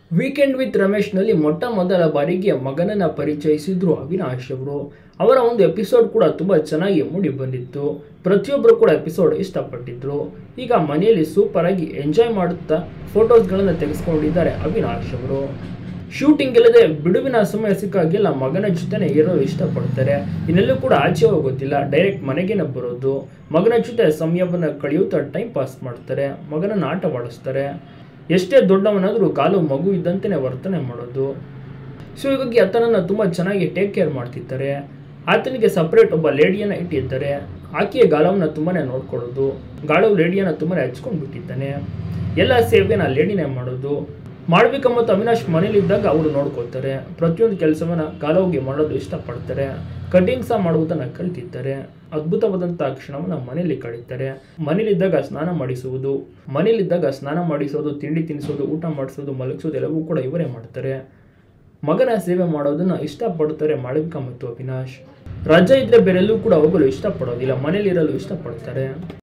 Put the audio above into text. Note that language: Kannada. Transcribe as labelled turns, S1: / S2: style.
S1: ವೀಕೆಂಡ್ ವಿತ್ ರಮೇಶ್ನಲ್ಲಿ ಮೊಟ್ಟ ಮೊದಲ ಬಾರಿಗೆ ಮಗನನ್ನ ಪರಿಚಯಿಸಿದ್ರು ಅವಿನಾಶ್ ಅವರು ಅವರ ಒಂದು ಎಪಿಸೋಡ್ ಕೂಡ ತುಂಬ ಚೆನ್ನಾಗಿ ಮೂಡಿ ಬಂದಿತ್ತು ಪ್ರತಿಯೊಬ್ಬರು ಕೂಡ ಎಪಿಸೋಡ್ ಇಷ್ಟಪಟ್ಟಿದ್ರು ಈಗ ಮನೆಯಲ್ಲಿ ಸೂಪರ್ ಆಗಿ ಎಂಜಾಯ್ ಮಾಡುತ್ತಾ ಫೋಟೋಸ್ಗಳನ್ನು ತೆಗೆಸ್ಕೊಂಡಿದ್ದಾರೆ ಅವಿನಾಶ್ ಅವರು ಶೂಟಿಂಗ್ ಇಲ್ಲದೆ ಬಿಡುವಿನ ಸಮಯ ಸಿಕ್ಕಾಗೆಲ್ಲ ಮಗನ ಜೊತೆನೆ ಇರೋರು ಇಷ್ಟಪಡ್ತಾರೆ ಇನ್ನೆಲ್ಲೂ ಕೂಡ ಆಚೆ ಹೋಗೋದಿಲ್ಲ ಡೈರೆಕ್ಟ್ ಮನೆಗೇನೆ ಬರೋದು ಮಗನ ಜೊತೆ ಸಮಯವನ್ನು ಕಳೆಯುತ್ತಾ ಟೈಮ್ ಪಾಸ್ ಮಾಡ್ತಾರೆ ಮಗನನ್ನು ಆಟವಾಡಿಸ್ತಾರೆ ಎಷ್ಟೇ ದೊಡ್ಡವನಾದರೂ ಕಾಲು ಮಗು ಇದ್ದಂತೆಯೇ ವರ್ತನೆ ಮಾಡೋದು ಸೊ ಹೀಗಾಗಿ ಆತನನ್ನು ತುಂಬ ಚೆನ್ನಾಗಿ ಟೇಕ್ ಕೇರ್ ಮಾಡ್ತಿರ್ತಾರೆ ಆತನಿಗೆ ಸಪ್ರೇಟ್ ಒಬ್ಬ ಲೇಡಿಯನ್ನು ಇಟ್ಟಿರ್ತಾರೆ ಆಕೆಯ ಗಾಳವನ್ನು ತುಂಬಾ ನೋಡ್ಕೊಳ್ಳೋದು ಗಾಳವು ಲೇಡಿಯನ್ನು ತುಂಬಾ ಹಚ್ಕೊಂಡು ಬಿಟ್ಟಿದ್ದಾನೆ ಎಲ್ಲ ಸೇವೆನ ಲೇಡಿನೇ ಮಾಡೋದು ಮಾಡ್ಬೇಕ ಮತ್ತು ಅವಿನಾಶ್ ಮನೇಲಿದ್ದಾಗ ಅವರು ನೋಡ್ಕೋತಾರೆ ಪ್ರತಿಯೊಂದು ಕೆಲಸವನ್ನ ಗಾಲವ್ಗೆ ಮಾಡೋದು ಇಷ್ಟಪಡ್ತಾರೆ ಕಟಿಂಗ್ ಸಹ ಮಾಡುವುದನ್ನು ಕಲ್ತಿದ್ದಾರೆ ಅದ್ಭುತವಾದಂಥ ಕ್ಷಣವನ್ನು ಮನೆಯಲ್ಲಿ ಕಳೀತಾರೆ ಮನೇಲಿದ್ದಾಗ ಸ್ನಾನ ಮಾಡಿಸುವುದು ಮನೇಲಿದ್ದಾಗ ಸ್ನಾನ ಮಾಡಿಸೋದು ತಿಂಡಿ ತಿನ್ನಿಸೋದು ಊಟ ಮಾಡಿಸೋದು ಮಲಗಿಸೋದು ಎಲ್ಲವೂ ಕೂಡ ಇವರೇ ಮಾಡ್ತಾರೆ ಮಗನ ಸೇವೆ ಮಾಡೋದನ್ನ ಇಷ್ಟಪಡ್ತಾರೆ ಮಾಳವಿಕಾ ಮತ್ತು ಅವಿನಾಶ್ ರಜೆ ಇದ್ರೆ ಬೇರೆಲ್ಲೂ ಕೂಡ ಹೋಗಲು ಇಷ್ಟಪಡೋದಿಲ್ಲ ಮನೇಲಿರಲು ಇಷ್ಟಪಡ್ತಾರೆ